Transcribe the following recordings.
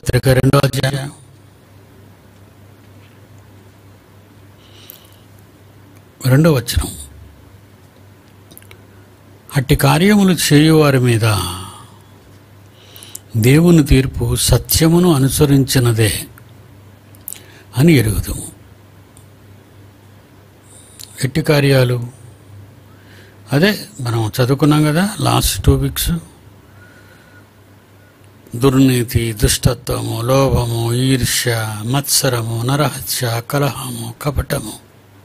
పత్రిక రెండో అధ్యాయం రెండో వచనం అట్టి కార్యములు చేయువారి మీద దేవుని తీర్పు సత్యమును అనుసరించినదే అని ఎరుగుదాము ఎట్టి కార్యాలు అదే మనం చదువుకున్నాం కదా లాస్ట్ టూ వీక్స్ దుర్నీతి దుష్టత్వము లోభము ఈర్ష్య మత్సరము నరహత్య కలహము కపటము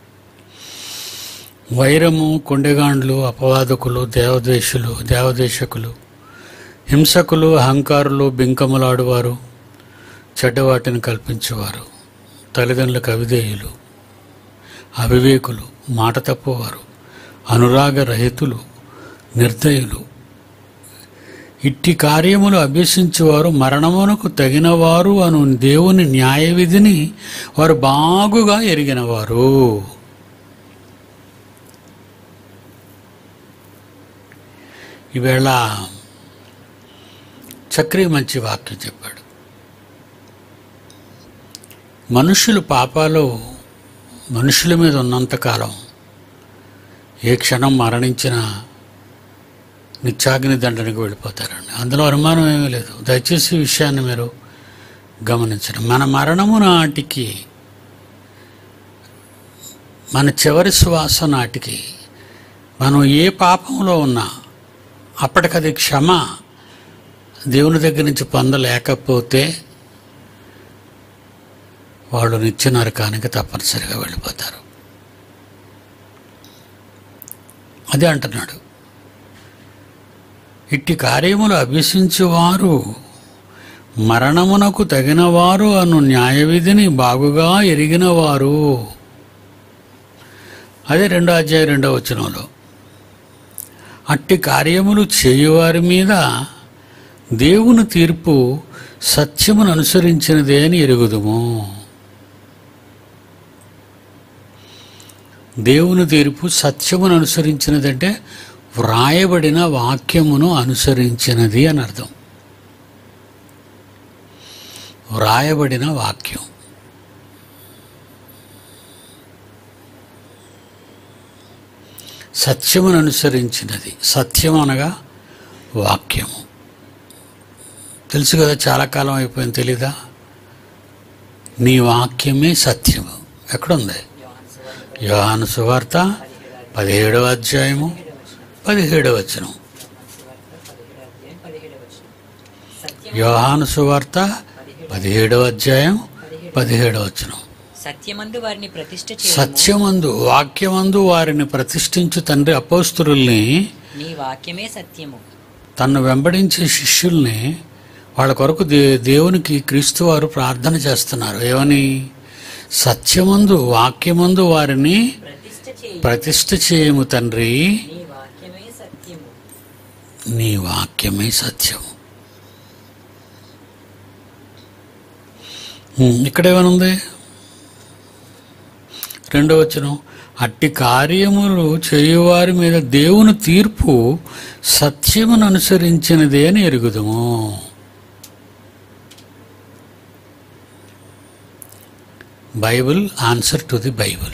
వైరము కొండెగాండ్లు అపవాదకులు దేవదేశులు దేవదేశకులు హింసకులు అహంకారులు బింకములాడువారు చెడ్డవాటిని కల్పించేవారు తల్లిదండ్రులకు అవిధేయులు అవివేకులు మాట తప్పువారు అనురాగ రహితులు నిర్దయులు ఇట్టి కార్యములు అభ్యసించేవారు మరణమునకు తగినవారు అను దేవుని న్యాయ విధిని వారు బాగుగా ఎరిగినవారు ఈవేళ చక్రి మంచి వాక్యం చెప్పాడు మనుషులు పాపాలు మనుషుల మీద ఉన్నంతకాలం ఏ క్షణం మరణించినా నిత్యాగ్ని దండనకు వెళ్ళిపోతారండి అందులో అనుమానం ఏమీ లేదు దయచేసి ఈ విషయాన్ని మీరు గమనించండి మన మరణము నాటికి మన చివరి శ్వాస నాటికి మనం ఏ పాపంలో ఉన్నా అప్పటికది క్షమ దేవుని దగ్గర నుంచి పొందలేకపోతే వాళ్ళు నిత్య నరకానికి తప్పనిసరిగా వెళ్ళిపోతారు అదే అంటున్నాడు ఇట్టి కార్యములు అభ్యసించువారు మరణమునకు తగినవారు అను న్యాయ విధిని బాగుగా ఎరిగినవారు అదే రెండో అధ్యాయం రెండో వచనంలో అట్టి కార్యములు చేయువారి మీద దేవుని తీర్పు సత్యమును అనుసరించినదే అని ఎరుగుదుము దేవుని తీర్పు సత్యమును అనుసరించినదంటే వ్రాయబడిన వాక్యమును అనుసరించినది అని అర్థం వ్రాయబడిన వాక్యం సత్యమును అనుసరించినది సత్యం అనగా వాక్యము తెలుసు కదా చాలా కాలం అయిపోయింది తెలీదా నీ వాక్యమే సత్యము ఎక్కడుంది యోహాను సువార్త పదిహేడవ అధ్యాయము పదిహేడవ వచనం యోహాను సువార్త పదిహేడవ అధ్యాయం పదిహేడవ వచనం సత్యమందు వారిని ప్రతిష్ఠ చేయము సత్యమందు వాక్యమందు వారిని ప్రతిష్ఠించు తండ్రి అపోస్తురుల్ని నీ వాక్యమే సత్యము తన్ను వెంబడించే శిష్యుల్ని వాళ్ళ కొరకు దే దేవునికి క్రీస్తు వారు ప్రార్థన చేస్తున్నారు ఏమని సత్యమందు వాక్యమందు వారిని ప్రతిష్ఠ చేయి ప్రతిష్ఠ చేయము తండ్రి నీ వాక్యమే సత్యము నీ వాక్యమే సత్యము హ్మ్, ఇక్కడ ఏమనుంది రెండో వచనం అట్టి కార్యములు చేయువారి మీద దేవుని తీర్పు సత్యమును అనుసరించినదే అని ఎరుగుదము Bible answer to the Bible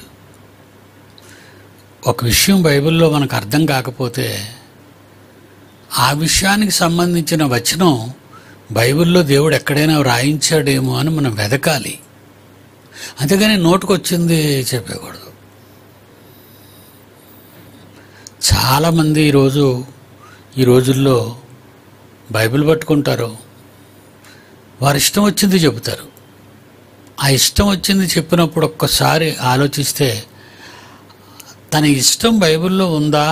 ఒక విషయం బైబిల్లో మనకు అర్థం కాకపోతే ఆ విషయానికి సంబంధించిన వచనం బైబిల్లో దేవుడు ఎక్కడైనా వ్రాయించాడేమో అని మనం వెదకాలి అంతేగాని నోటుకొచ్చింది చెప్పకూడదు చాలామంది ఈరోజు ఈ రోజుల్లో బైబిల్ పట్టుకుంటారు వారి ఇష్టం వచ్చింది చెబుతారు ఆ ఇష్టం వచ్చింది చెప్పినప్పుడు ఒక్కసారి ఆలోచిస్తే తన ఇష్టం బైబిల్లో ఉందా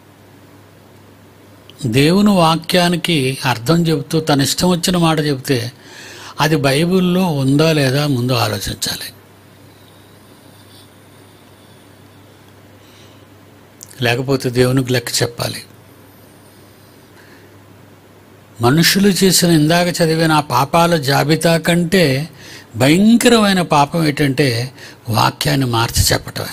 దేవుని వాక్యానికి అర్థం చెబుతూ తన ఇష్టం వచ్చిన మాట చెబితే అది బైబిల్లో ఉందా లేదా ముందు ఆలోచించాలి లేకపోతే దేవునికి లెక్క చెప్పాలి మనుషులు చేసిన ఇందాక చదివిన ఆ పాపాల జాబితా కంటే భయంకరమైన పాపం ఏంటంటే వాక్యాన్ని మార్చి చెప్పటమే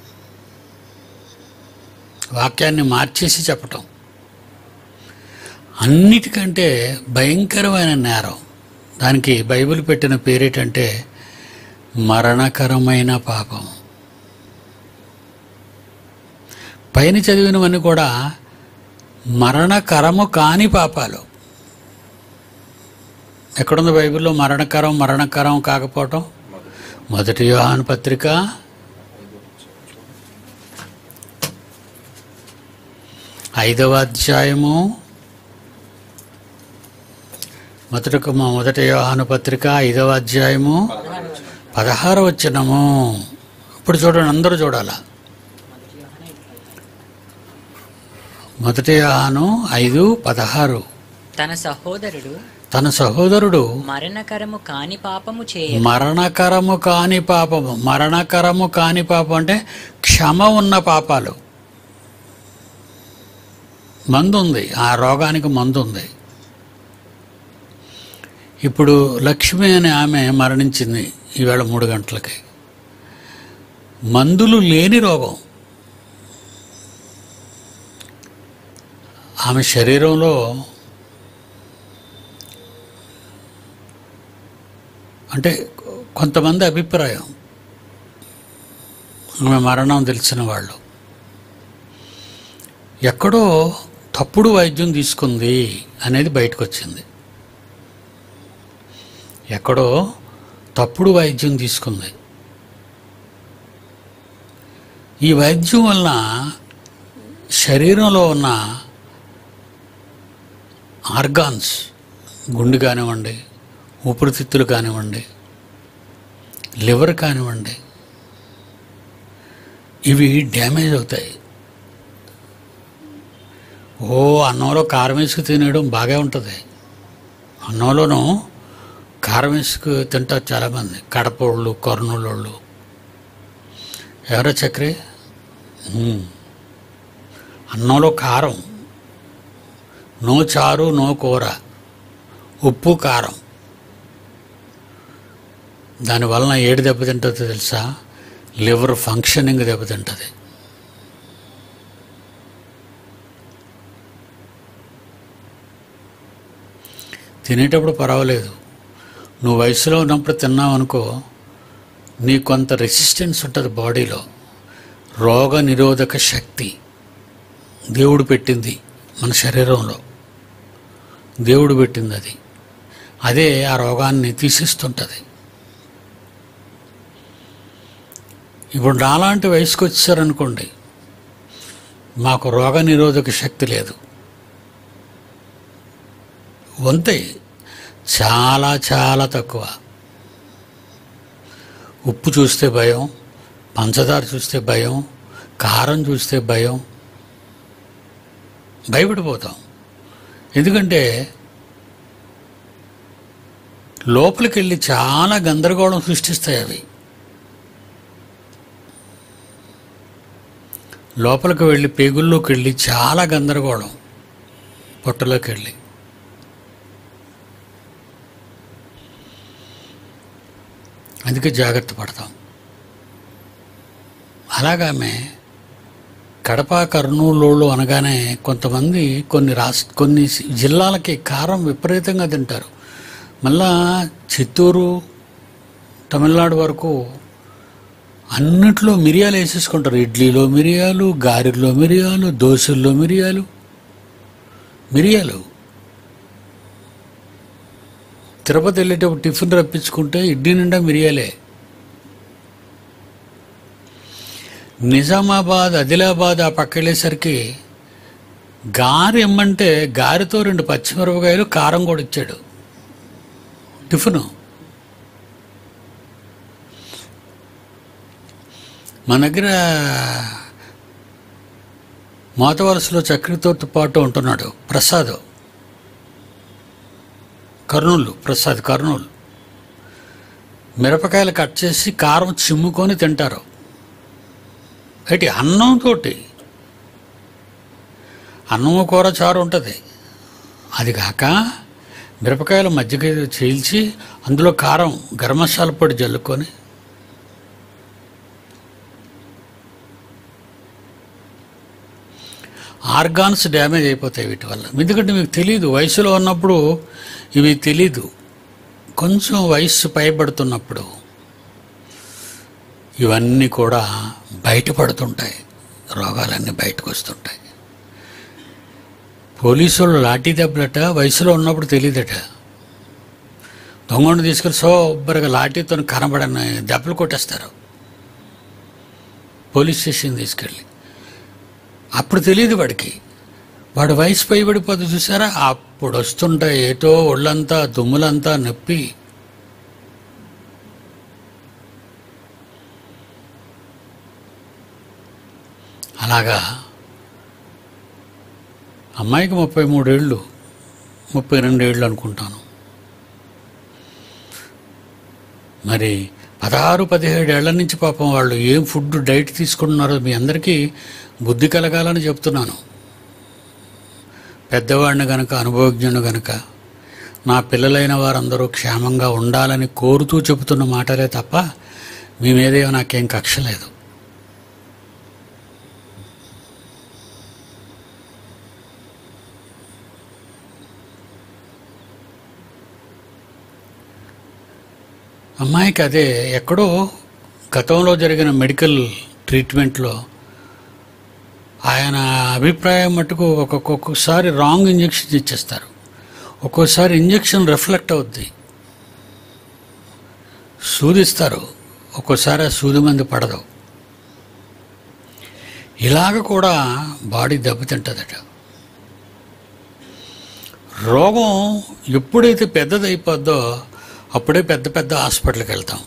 వాక్యాన్ని మార్చేసి చెప్పటం అన్నిటికంటే భయంకరమైన నేరం దానికి బైబిల్ పెట్టిన పేరేటంటే మరణకరమైన పాపం పైన చదివినవన్నీ కూడా మరణకరము కాని పాపాలు ఎక్కడుంది బైబిల్లో మరణకరం మరణకరం కాకపోవటం మొదటి యోహాను పత్రిక ఐదవ అధ్యాయము మొదటి మొదటి యోహాను పత్రిక ఐదవ అధ్యాయము పదహారు వచ్చినము ఇప్పుడు చూడండి అందరూ చూడాల మొదటి యోహాను ఐదు పదహారు తన సహోదరుడు తన సహోదరుడు మరణకరము కాని పాపము చేయ మరణకరము కాని పాపము మరణకరము కాని పాపం అంటే క్షమ ఉన్న పాపాలు మందు ఉంది ఆ రోగానికి మందు ఉంది ఇప్పుడు లక్ష్మి అనే ఆమె మరణించింది ఈవేళ మూడు గంటలకి మందులు లేని రోగం ఆమె శరీరంలో అంటే కొంతమంది అభిప్రాయం ఆమె మరణం తెలిసిన వాళ్ళు ఎక్కడో తప్పుడు వైద్యం తీసుకుంది అనేది బయటకు వచ్చింది ఎక్కడో తప్పుడు వైద్యం తీసుకుంది ఈ వైద్యం వలన శరీరంలో ఉన్న ఆర్గాన్స్ గుండె కానివ్వండి ఊపిరితిత్తులు కానివ్వండి లివర్ కానివ్వండి ఇవి డ్యామేజ్ అవుతాయి ఓ అన్నంలో కారం వేసుకు తినడం బాగా ఉంటుంది అన్నంలోనూ కారం వేసుకు తింటారు చాలామంది కడపోళ్ళు కొరనూలోళ్ళు ఎవరో చక్రి ఉమ్. అన్నంలో కారం నో చారు నో కూర ఉప్పు కారం దానివలన ఏడు దెబ్బతింటుందో తెలుసా లివర్ ఫంక్షనింగ్ దెబ్బతింటుంది తినేటప్పుడు పర్వాలేదు నువ్వు వయసులో ఉన్నప్పుడు తిన్నావు అనుకో నీకు కొంత రెసిస్టెన్స్ ఉంటుంది బాడీలో రోగ నిరోధక శక్తి దేవుడు పెట్టింది మన శరీరంలో దేవుడు పెట్టింది అది అదే ఆ రోగాన్ని తీసేస్తుంటుంది ఇప్పుడు నాలాంటి వయసుకు వచ్చారనుకోండి మాకు రోగ నిరోధక శక్తి లేదు వంతాయి చాలా చాలా తక్కువ ఉప్పు చూస్తే భయం పంచదార చూస్తే భయం కారం చూస్తే భయం భయపడిపోతాం ఎందుకంటే లోపలికి వెళ్ళి చాలా గందరగోళం సృష్టిస్తాయి అవి లోపలికి వెళ్ళి పేగుల్లోకి వెళ్ళి చాలా గందరగోళం పొట్టలోకి వెళ్ళి అందుకే జాగ్రత్త పడతాం అలాగామే కడప కర్నూలు అనగానే కొంతమంది కొన్ని రాష్ట్ర కొన్ని జిల్లాలకి కారం విపరీతంగా తింటారు మళ్ళా చిత్తూరు తమిళనాడు వరకు అన్నిట్లో మిరియాలు వేసేసుకుంటారు ఇడ్లీలో మిరియాలు గారెల్లో మిరియాలు దోశల్లో మిరియాలు మిరియాలు తిరుపతి వెళ్ళేటప్పుడు టిఫిన్ రప్పించుకుంటే ఇడ్లీ నిండా మిరియాలే నిజామాబాద్ ఆదిలాబాద్ ఆ పక్క వెళ్ళేసరికి గారి ఇమ్మంటే గారితో రెండు పచ్చిమిరపకాయలు కారం కూడా ఇచ్చాడు టిఫిను మన దగ్గర మోతవలసలో చక్రితో పాటు ఉంటున్నాడు ప్రసాద్ కర్నూలు ప్రసాద్ కర్నూలు మిరపకాయలు కట్ చేసి కారం చిమ్ముకొని తింటారు ఏంటి అన్నంతో అన్నము కూర చారు ఉంటుంది అది కాక మిరపకాయలు మజ్జిగ చీల్చి అందులో కారం గరం మసాలా పొడి జల్లుకొని ఆర్గాన్స్ డ్యామేజ్ అయిపోతాయి వీటి వల్ల ఎందుకంటే మీకు తెలియదు వయసులో ఉన్నప్పుడు ఇవి తెలీదు కొంచెం వయస్సు పైబడుతున్నప్పుడు ఇవన్నీ కూడా బయటపడుతుంటాయి రోగాలన్నీ బయటకు వస్తుంటాయి పోలీసు వాళ్ళు లాఠీ దెబ్బలట వయసులో ఉన్నప్పుడు తెలియదట దొంగను తీసుకెళ్ళి సోబ్బరగా లాఠీతో కనబడని దెబ్బలు కొట్టేస్తారు పోలీస్ స్టేషన్ తీసుకెళ్ళి అప్పుడు తెలియదు వాడికి వాడు వయసు పైబడిపోతే చూసారా అప్పుడు వస్తుంటాయి ఏటో ఒళ్ళంతా దుమ్ములంతా నొప్పి అలాగా అమ్మాయికి ముప్పై మూడేళ్ళు ముప్పై రెండేళ్ళు అనుకుంటాను మరి పదహారు పదిహేడు ఏళ్ల నుంచి పాపం వాళ్ళు ఏం ఫుడ్ డైట్ తీసుకుంటున్నారో మీ అందరికీ బుద్ధి కలగాలని చెప్తున్నాను పెద్దవాడిని గనక అనుభవజ్ఞుని గనక నా పిల్లలైన వారందరూ క్షేమంగా ఉండాలని కోరుతూ చెబుతున్న మాటలే తప్ప మీ మీదేమో నాకేం కక్ష లేదు అమ్మాయికి అదే ఎక్కడో గతంలో జరిగిన మెడికల్ ట్రీట్మెంట్లో ఆయన అభిప్రాయం మటుకు ఒక్కొక్కసారి రాంగ్ ఇంజెక్షన్ ఇచ్చేస్తారు ఒక్కోసారి ఇంజెక్షన్ రిఫ్లెక్ట్ అవుద్ది సూదిస్తారు ఒక్కోసారి ఆ సూది మంది పడదు ఇలాగ కూడా బాడీ దెబ్బతింటుందట రోగం ఎప్పుడైతే పెద్దదైపోద్దో అప్పుడే పెద్ద పెద్ద హాస్పిటల్కి వెళ్తాం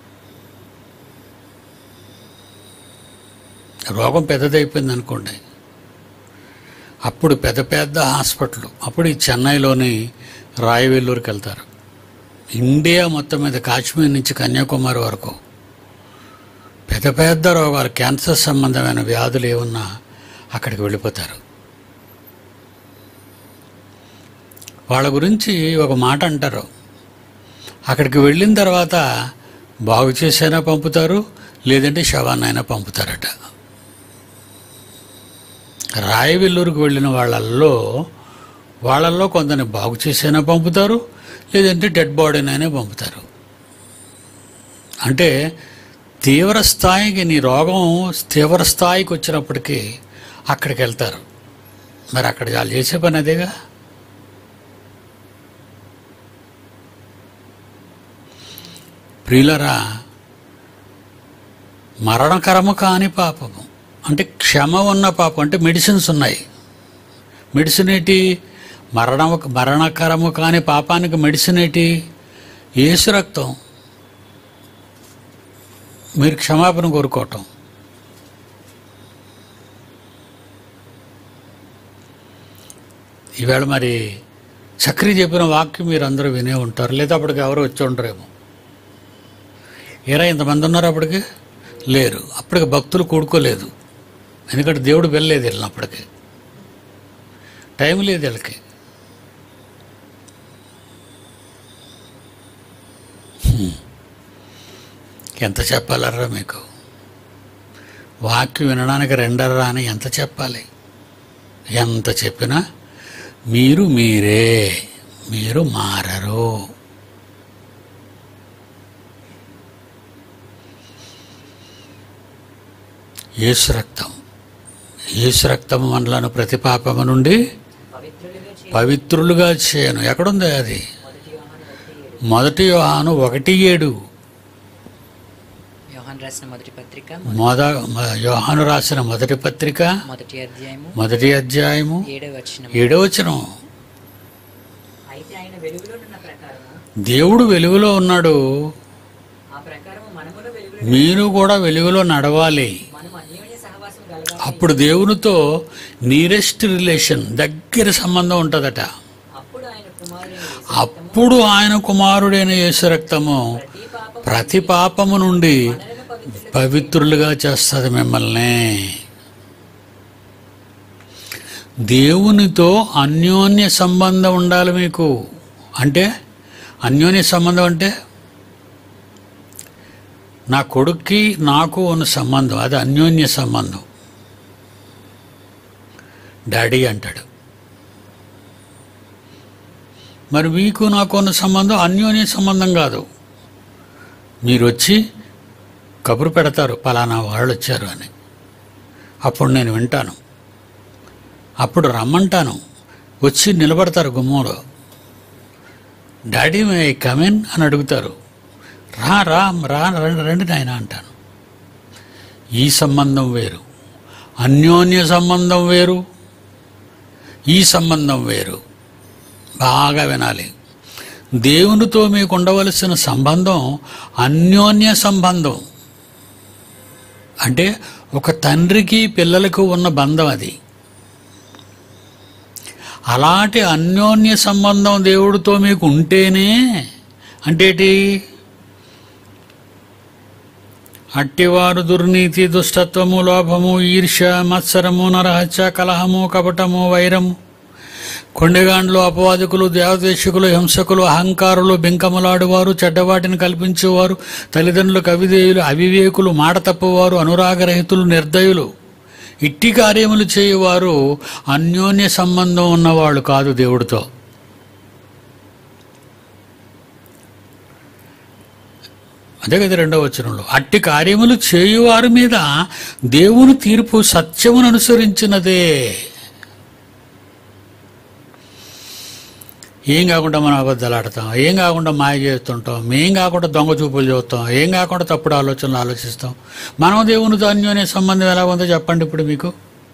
రోగం పెద్దదైపోయింది అనుకోండి అప్పుడు పెద్ద పెద్ద హాస్పిటల్ అప్పుడు ఈ చెన్నైలోని రాయవెల్లూరుకి వెళ్తారు ఇండియా మొత్తం మీద కాశ్మీర్ నుంచి కన్యాకుమారి వరకు పెద్ద పెద్ద రోగాలు క్యాన్సర్ సంబంధమైన వ్యాధులు ఏమున్నా అక్కడికి వెళ్ళిపోతారు వాళ్ళ గురించి ఒక మాట అంటారు అక్కడికి వెళ్ళిన తర్వాత బాగు చేసైనా పంపుతారు లేదంటే శవాన్నైనా పంపుతారట రాయవెల్లూరుకు వెళ్ళిన వాళ్ళల్లో వాళ్ళల్లో కొందరిని బాగు చేసైనా పంపుతారు లేదంటే డెడ్ బాడీనైనా పంపుతారు అంటే తీవ్ర స్థాయికి నీ రోగం తీవ్ర స్థాయికి వచ్చినప్పటికీ అక్కడికి వెళ్తారు మరి అక్కడ వాళ్ళు చేసే పని అదేగా ప్రియులరా మరణకరము కాని పాపము అంటే క్షమ ఉన్న పాపం అంటే మెడిసిన్స్ ఉన్నాయి మెడిసిన్ ఏంటి మరణ మరణకరము కాని పాపానికి మెడిసిన్ ఏంటి ఏసు రక్తం మీరు క్షమాపణ కోరుకోవటం ఈవేళ మరి చక్రి చెప్పిన వాక్యం మీరు అందరూ వినే ఉంటారు లేదా అప్పటికి ఎవరు వచ్చి ఉండరేమో ఏరా ఇంతమంది ఉన్నారు అప్పటికి లేరు అప్పటికి భక్తులు కూడుకోలేదు ఎందుకంటే దేవుడు వెళ్ళలేదు వెళ్ళినప్పటికి టైం లేదు వీళ్ళకి హ్మ్. ఎంత చెప్పాలరా మీకు వాక్యం వినడానికి రెండర్రా అని ఎంత చెప్పాలి ఎంత చెప్పినా మీరు మీరే మీరు మారరు యేసు రక్తం యేసు రక్తం మనలను ప్రతి పాపము నుండి పవిత్రులుగా చే పవిత్రులుగా చేయను ఎక్కడుంది అది మొదటి యోహాను ఒకటి ఏడు. మొదటి యోహాను ఒకటి ఏడు యోహాన్ రాసిన మొదటి పత్రిక మొద మ- యోహాను రాసిన మొదటి పత్రిక మొదటి అధ్యాయము మొదటి అధ్యాయము ఏడవ వచనం ఏడవచనం అయితే ఆయన వెలుగులో ఉన్న ప్రకారము దేవుడు వెలుగులో ఉన్నాడు ఆ ప్రకారము మనములో వెలుగులో మీరు కూడా వెలుగులో నడవాలి మనం అన్యోన్య సహవాసం కలగాలి అప్పుడు దేవునితో నీరెస్ట్ రిలేషన్ దగ్గర సంబంధం ఉంటుందట అప్పుడు ఆయన కుమారుని అప్పుడు ఆయన కుమారుడైన యేసు రక్తము ప్రతి పాపం ప్రతి పాపము నుండి మనలను పవిత్రులు పవిత్రులుగా చేస్తుంది మిమ్మల్ని దేవునితో అన్యోన్య సంబంధం ఉండాలి మీకు అంటే అన్యోన్య సంబంధం అంటే నా కొడుక్కి నాకు ఉన్న సంబంధం అది అన్యోన్య సంబంధం డాడీ అంటాడు మరి మీకు నాకు ఉన్న సంబంధం అన్యోన్య సంబంధం కాదు మీరు వచ్చి కబురు పెడతారు పలానా వాళ్ళు వచ్చారు అని అప్పుడు నేను వింటాను అప్పుడు రమ్మంటాను వచ్చి నిలబడతారు గుమ్మంలో డాడీ మే కమెన్ అని అడుగుతారు రా రా రా రండి రండి నాయన అంటాను ఈ సంబంధం వేరు అన్యోన్య సంబంధం వేరు ఈ సంబంధం వేరు బాగా వినాలి దేవునితో మీకు ఉండవలసిన సంబంధం అన్యోన్య సంబంధం అంటే ఒక తండ్రికి పిల్లలకు ఉన్న బంధం అది అలాంటి అన్యోన్య సంబంధం దేవుడితో మీకు ఉంటేనే అంటేటి అట్టివారు దుర్నీతి దుష్టత్వము లోభము ఈర్ష్య మత్సరము నరహత్య కలహము కపటము వైరము కొండెగాండ్లు అపవాదికులు దేవదేశకులు హింసకులు అహంకారులు బెంకములాడువారు చెడ్డవాటిని కల్పించేవారు తల్లిదండ్రులకు అవిధేయులు అవివేకులు మాట తప్పువారు అనురాగరహితులు నిర్దయులు ఇట్టి కార్యములు చేయువారు అన్యోన్య సంబంధం ఉన్నవాళ్ళు కాదు దేవుడితో అదే కదా రెండవ వచనంలో అట్టి కార్యములు చేయువారి మీద దేవుని తీర్పు సత్యమును అనుసరించినదే ఏం కాకుండా మనం అబద్ధాలు ఆడతాం ఏం కాకుండా మాయ చేస్తుంటాం మేం కాకుండా దొంగ చూపులు చూస్తాం ఏం కాకుండా తప్పుడు ఆలోచనలు ఆలోచిస్తాం మనం దేవునితో అన్యోన్య సంబంధం ఎలా ఉందో చెప్పండి ఇప్పుడు మీకు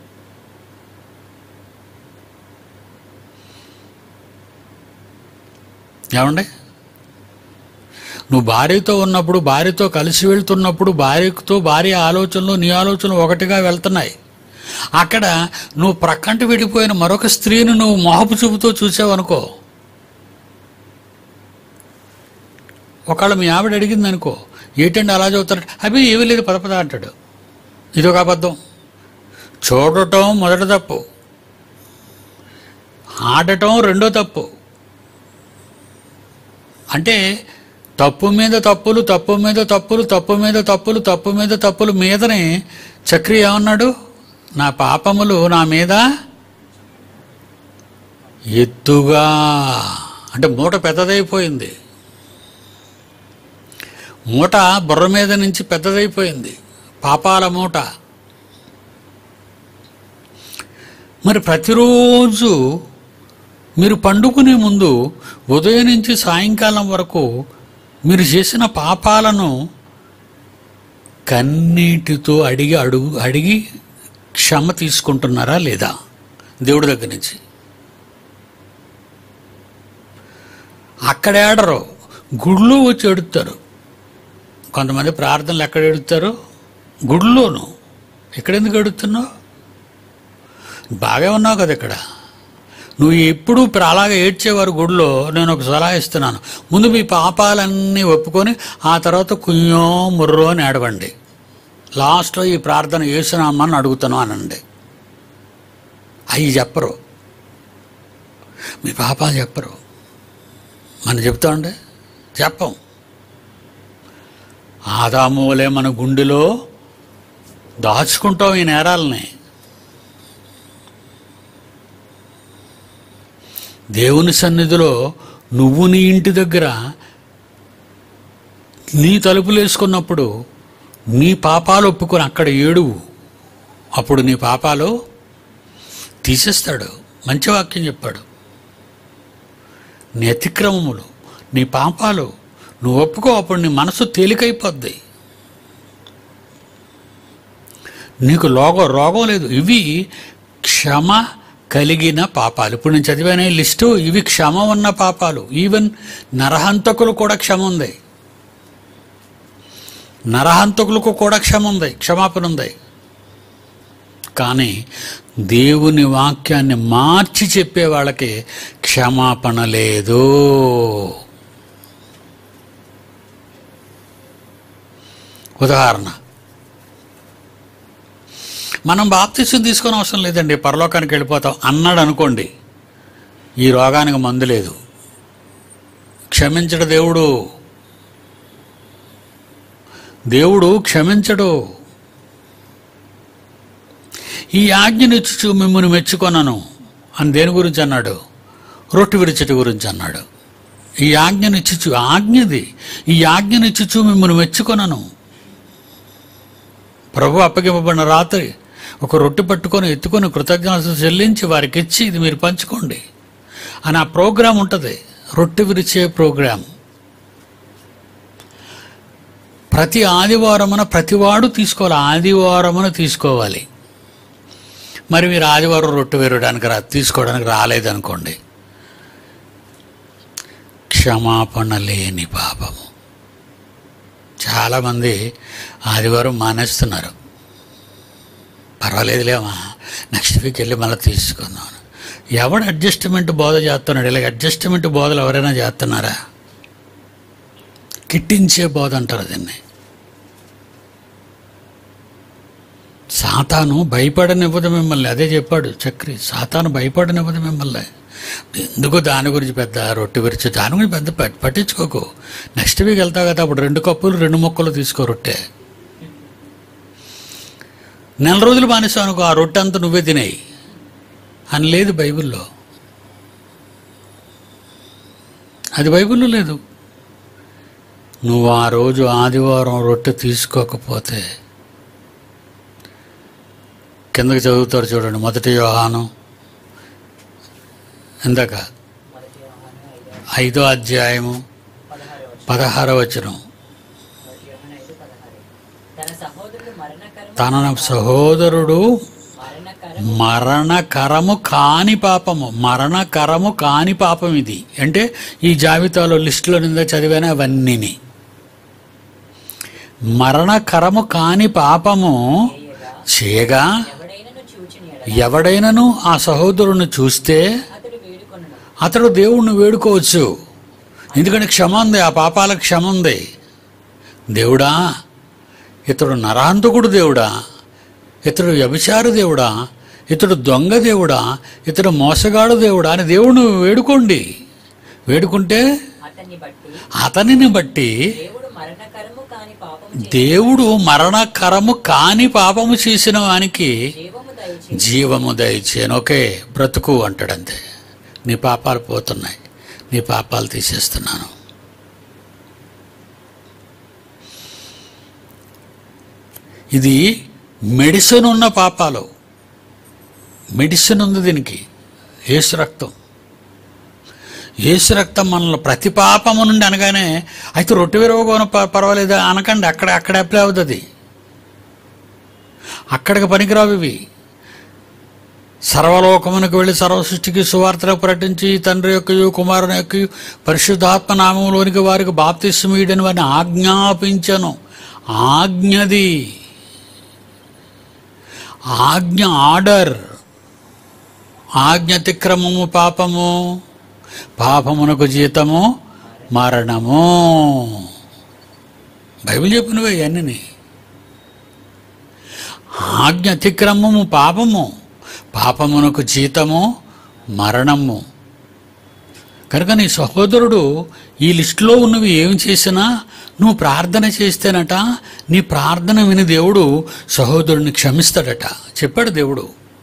ఏమండి నువ్వు భార్యతో ఉన్నప్పుడు భార్యతో కలిసి వెళ్తున్నప్పుడు భార్యతో భార్య ఆలోచనలు నీ ఆలోచనలు ఒకటిగా వెళ్తున్నాయి అక్కడ నువ్వు ప్రక్కంటి విడిపోయిన మరొక స్త్రీని నువ్వు మొహపు చూపుతో చూసావనుకో ఒకవేళ మీ ఆవిడ అడిగింది అనుకో ఏంటండి అలా చదువుతాడు అవి ఏమీ లేదు పద పద అంటాడు ఇదొక అబద్ధం చూడటం మొదటి తప్పు ఆడటం రెండో తప్పు అంటే తప్పు మీద తప్పులు తప్పు మీద తప్పులు తప్పు మీద తప్పులు తప్పు మీద తప్పులు మీదనే చక్రి ఏమన్నాడు నా పాపములు నా మీద ఎత్తుగా అంటే మూట పెద్దదైపోయింది మూట బుర్ర మీద నుంచి పెద్దదైపోయింది పాపాల మూట మరి ప్రతిరోజు మీరు పండుకునే ముందు ఉదయం నుంచి సాయంకాలం వరకు మీరు చేసిన పాపాలను కన్నీటితో అడిగి అడుగు అడిగి క్షమ తీసుకుంటున్నారా లేదా దేవుడి దగ్గర నుంచి అక్కడ ఏడరు గుడిలో వచ్చి ఎడుతారు కొంతమంది ప్రార్థనలు ఎక్కడ ఎడుతారు గుడిలోను ఎక్కడెందుకు ఎడుతున్నావు బాగా ఉన్నావు కదా ఇక్కడ నువ్వు ఎప్పుడు ప్ర- అలాగే ఏడ్చేవారు గుడిలో నేను ఒక సలహా ఇస్తున్నాను ముందు మీ పాపాలన్నీ ఒప్పుకొని ఆ తర్వాత కుయ్యో ముర్రో అని ఏడవండి లాస్ట్లో ఈ ప్రార్థన చేస్తున్నామని అడుగుతాను అనండి అవి చెప్పరు మీ పాపాలు చెప్పరు మనం చెప్తామండి చెప్పం ఆదాములే మన గుండెలో దాచుకుంటాం ఈ నేరాలని దేవుని సన్నిధిలో నువ్వు నీ ఇంటి దగ్గర నీ తలుపులు వేసుకున్నప్పుడు నీ పాపాలు ఒప్పుకొని అక్కడ ఏడువు అప్పుడు నీ పాపాలు తీసేస్తాడు మంచి వాక్యం చెప్పాడు నీ అతిక్రమములు నీ పాపాలు నువ్వు ఒప్పుకో అప్పుడు నీ మనసు తేలికైపోద్ది నీకు లోగం రోగం లేదు ఇవి క్షమ కలిగిన పాపాలు ఇప్పుడు నేను చదివాను ఈ లిస్టు ఇవి క్షమ ఉన్న పాపాలు ఈవెన్ నరహంతకులు కూడా క్షమ ఉంది నరహంతకులకు కూడా క్షమ ఉంది క్షమాపణ ఉంది కానీ దేవుని వాక్యాన్ని మార్చి చెప్పే వాళ్ళకి క్షమాపణ లేదు ఉదాహరణ మనం బాప్తిసం తీసుకొని అవసరం లేదండి పరలోకానికి వెళ్ళిపోతాం అన్నాడు అనుకోండి ఈ రోగానికి మందు లేదు క్షమించడు దేవుడు దేవుడు క్షమించడు ఈ ఆజ్ఞనిచ్చు మిమ్మల్ని మెచ్చుకొనను అని దేని గురించి అన్నాడు రొట్టె విరిచట గురించి అన్నాడు ఈ ఆజ్ఞనిచ్చుచు ఆజ్ఞది ఈ ఆజ్ఞనిచ్చుచు మిమ్మల్ని మెచ్చుకొనను ప్రభు అప్పగింపబడిన రాత్రి ఒక రొట్టె పట్టుకొని ఎత్తుకొని కృతజ్ఞతలు చెల్లించి వారికి ఇచ్చి ఇది మీరు పంచుకోండి అని ఆ ప్రోగ్రాం ఉంటుంది రొట్టె విరిచే ప్రోగ్రాం ప్రతి ఆదివారమున ప్రతివాడు తీసుకోవాలి ఆదివారమున తీసుకోవాలి మరి మీరు ఆదివారం రొట్టె వేరడానికి రా తీసుకోవడానికి రాలేదనుకోండి క్షమాపణ లేని పాపము చాలామంది ఆదివారం మానేస్తున్నారు పర్వాలేదులేమా నెక్స్ట్ వీక్ వెళ్ళి మళ్ళీ తీసుకుందాం ఎవడు అడ్జస్ట్మెంట్ బోధ చేస్తున్నాడు ఇలాగ అడ్జస్ట్మెంట్ బోధలు ఎవరైనా చేస్తున్నారా కిట్టించే బోధ అంటారు దీన్ని సాతాను భయపడనివ్వదు మిమ్మల్ని అదే చెప్పాడు చక్రి సాతాను భయపడనివ్వదు మిమ్మల్ని ఎందుకు దాని గురించి పెద్ద రొట్టె విరిచి దాని గురించి పెద్ద పట్- పట్టించుకోకు నెక్స్ట్ వీక్ వెళ్తావు కదా అప్పుడు రెండు కప్పులు రెండు ముక్కలు తీసుకో రొట్టె నెల రోజులు మానేసావు అనుకో ఆ రొట్టె అంతా నువ్వే తినేయి అని లేదు బైబిల్లో అది బైబిల్లో లేదు నువ్వు ఆ రోజు ఆదివారం రొట్టె తీసుకోకపోతే కిందకి చదువుతారు చూడండి మొదటి యోహాను ఇందాక మొదటి యోహాను ఐదో ఐదో అధ్యాయము పదహారవ వచనం. పదహార వచనం మొదటి యోహాను ఐదు పదహారు. తన సహోదరుడు మరణకరము తన సహోదరుడు మరణకరము మరణకరము కాని పాపము మరణకరము కాని పాపం ఇది అంటే ఈ జాబితాలో లిస్టులో నింద చదివాను అవన్నీని మరణకరము కాని పాపము చేయగా చేయగా ఎవడైనను చూచిన ఎడల ఎవడైనను ఆ సహోదరుని చూస్తే అతడు వేడుకొనను అతడు దేవుణ్ణి వేడుకోవచ్చు ఎందుకంటే క్షమ ఉంది ఆ పాపాల క్షమ ఉంది దేవుడా ఇతడు నరాంతకుడు దేవుడా ఇతడు వ్యభిచార దేవుడా ఇతడు దొంగ దేవుడా ఇతడు మోసగాడు దేవుడా అని దేవుణ్ణి వేడుకోండి వేడుకుంటే అతన్ని బట్టి అతనిని బట్టి దేవుడు మరణకరము కాని పాపము చే- దేవుడు మరణకరము కాని పాపము చేసిన వానికి జీవము దయచే జీవము దయచేను ఓకే బ్రతుకు అంటాడంతే నీ పాపాలు పోతున్నాయి నీ పాపాలు తీసేస్తున్నాను ఇది మెడిసిన్ ఉన్న పాపాలు మెడిసిన్ ఉంది దీనికి ఏసు రక్తం ఏసు రక్తం మనల్ని ప్రతి పాపము నుండి అనగానే అయితే రొట్టె విరవగోన పర్వాలేదా అనకండి అక్కడ అక్కడ అప్లై అవుతుంది అక్కడికి పనికిరావు ఇవి సర్వలోకమునకు వెళ్ళి సర్వ సృష్టికి సువార్తలు ప్రకటించి తండ్రి యొక్క కుమారుని యొక్క పరిశుద్ధాత్మ నామంలోనికి వారికి బాప్తిస్మీడని వారిని ఆజ్ఞాపించను ఆజ్ఞది ఆజ్ఞ ఆర్డర్ ఆజ్ఞ అతిక్రమము పాపము పాపమునకు జీతము మరణము బైబిల్ చెప్పినవే ఇవన్నీ ఆజ్ఞ అతిక్రమము పాపము పాపమునకు జీతము మరణము కనుక నీ సహోదరుడు ఈ లిస్టులో ఉన్నవి ఏం చేసినా నువ్వు ప్రార్థన చేస్తేనట నీ ప్రార్థన విని దేవుడు సహోదరుని క్షమిస్తాడట చెప్పాడు దేవుడు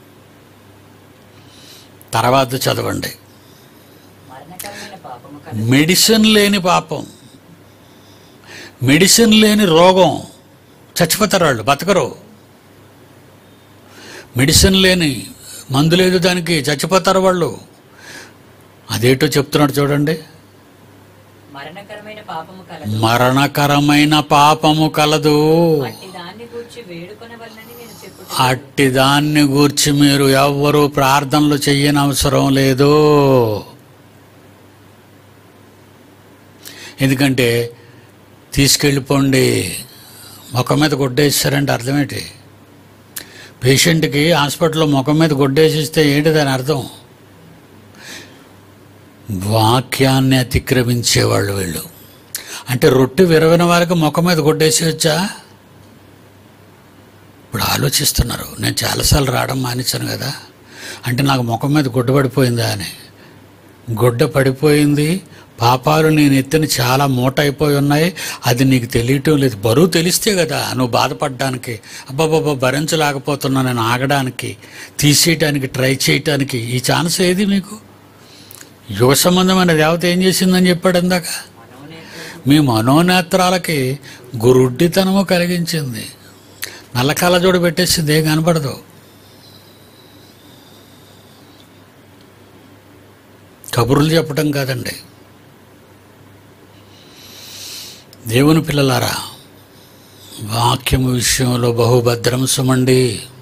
తర్వాత చదవండి మరణకరమైన పాపము కలదు మెడిసిన్ లేని పాపం మెడిసిన్ లేని రోగం చచ్చిపోతారు వాళ్ళు బతకరు మెడిసిన్ లేని మందు లేదు దానికి చచ్చిపోతారు వాళ్ళు అదేటో చెప్తున్నాడు చూడండి మరణకరమైన పాపము కలదు మరణకరమైన పాపము కలదు అట్టి దాన్ని గూర్చి వేడుకొనవలనని నేను చెప్పుటూ అట్టి దాన్ని గూర్చి మీరు ఎవ్వరూ ప్రార్థనలు చెయ్యని అవసరం లేదు ఎందుకంటే తీసుకెళ్ళిపోండి ముఖం మీద గుడ్డేసారంటే అర్థమేంటి పేషెంట్కి హాస్పిటల్లో ముఖం మీద గుడ్డేసిస్తే ఏంటి దాని అర్థం వాక్యాన్ని అతిక్రమించేవాళ్ళు వీళ్ళు అంటే రొట్టె విరవిన వారికి ముఖం మీద గుడ్డేసేయచ్చా ఇప్పుడు ఆలోచిస్తున్నారు నేను చాలాసార్లు రావడం మానేశాను కదా అంటే నాకు ముఖం మీద గుడ్డ పడిపోయిందా అని గుడ్డ పడిపోయింది పాపాలు నేను ఎత్తిన చాలా మూట అయిపోయి ఉన్నాయి అది నీకు తెలియటం లేదు బరువు తెలిస్తే కదా నువ్వు బాధపడడానికి అబ్బాబాబా భరించలేకపోతున్నా నేను ఆగడానికి తీసేయటానికి ట్రై చేయటానికి ఈ ఛాన్స్ ఏది మీకు యుగ సంబంధమైన దేవత ఏం చేసిందని చెప్పాడు ఇందాక మనోనేత్రులకు మీ మనోనేత్రాలకి గురుడ్డితనము కలిగించింది నల్ల కళ్ళజోడు పెట్టేసింది ఏం కనపడదు కబుర్లు చెప్పడం కాదండి దేవుని పిల్లలారా వాక్యము విషయంలో బహుభద్రం సుమండి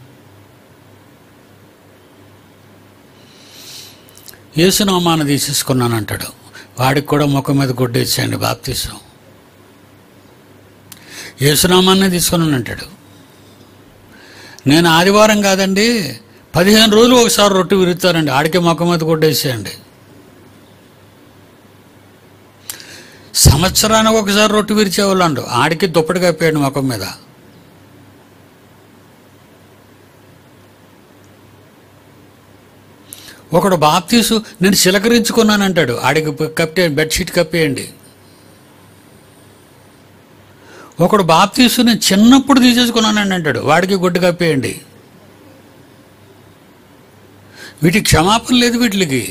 యేసునామాన్ని తీసేసుకున్నాను అంటాడు వాడికి కూడా ముఖం మీద గుడ్డేసేయండి బాప్తీసం యేసునామాన్నే తీసుకున్నాను అంటాడు నేను ఆదివారం కాదండి పదిహేను రోజులు ఒకసారి రొట్టె విరుతానండి ఆడికి ముఖం మీద గుడ్డేసేయండి సంవత్సరానికి ఒకసారి రొట్టె విరిచేవాళ్ళు ఆడికి దుప్పటి కప్పేయండి ముఖం మీద ఒకడు బాప్తీసు నేను చిలకరించుకున్నాను అంటాడు ఆడికి కప్పే బెడ్షీట్ కప్పేయండి ఒకడు బాప్తీసు నేను చిన్నప్పుడు తీసేసుకున్నానని అంటాడు వాడికి గుడ్డు కప్పేయండి వీటికి క్షమాపణ లేదు వీటికి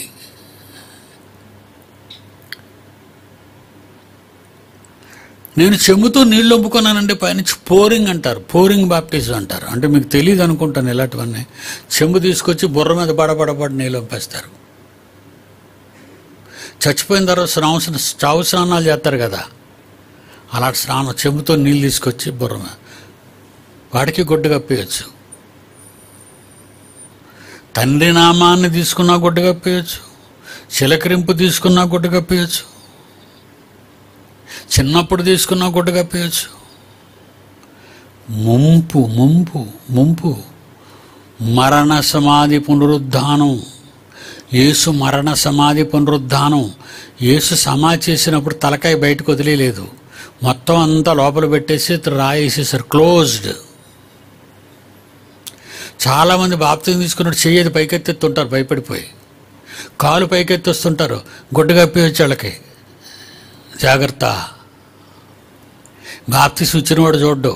నేను చెంబుతో నీళ్ళు ఒప్పుకున్నానంటే పైనుంచి పోరింగ్ అంటారు పోరింగ్ బాప్టిజం అంటారు అంటే మీకు తెలియదు అనుకుంటాను ఇలాంటివన్నీ చెంబు తీసుకొచ్చి బుర్ర మీద పడపడపడి నీళ్ళు పంపేస్తారు చచ్చిపోయిన తర్వాత స్నానం చావు స్నానాలు చేస్తారు కదా అలాంటి స్నానం చెంబుతో నీళ్ళు తీసుకొచ్చి బుర్ర మీద వాడికి గుడ్డు కప్పేయచ్చు తండ్రి నామాన్ని తీసుకున్నా గుడ్డు కప్పేయచ్చు చిలకరింపు తీసుకున్నా గుడ్డు కప్పేయచ్చు చిన్నప్పుడు తీసుకున్నా గుడ్డ కప్పేయచ్చు ముంపు ముంపు ముంపు మరణ సమాధి పునరుద్ధానం యేసు మరణ సమాధి పునరుద్ధానం యేసు సమాధి చేసినప్పుడు తలకాయ బయటకు వదిలేదు మొత్తం అంతా లోపల పెట్టేసి రాయేసేసారు క్లోజ్డ్ చాలామంది బాప్తిని తీసుకున్నట్టు చెయ్యేది పైకెత్తెత్తుంటారు భయపడిపోయి కాలు పైకెత్తొస్తుంటారు గుడ్డ కప్పేయచ్చు వాళ్ళకి జాగ్రత్త బాప్తిస్ ఇచ్చినవాడు చూడ్డు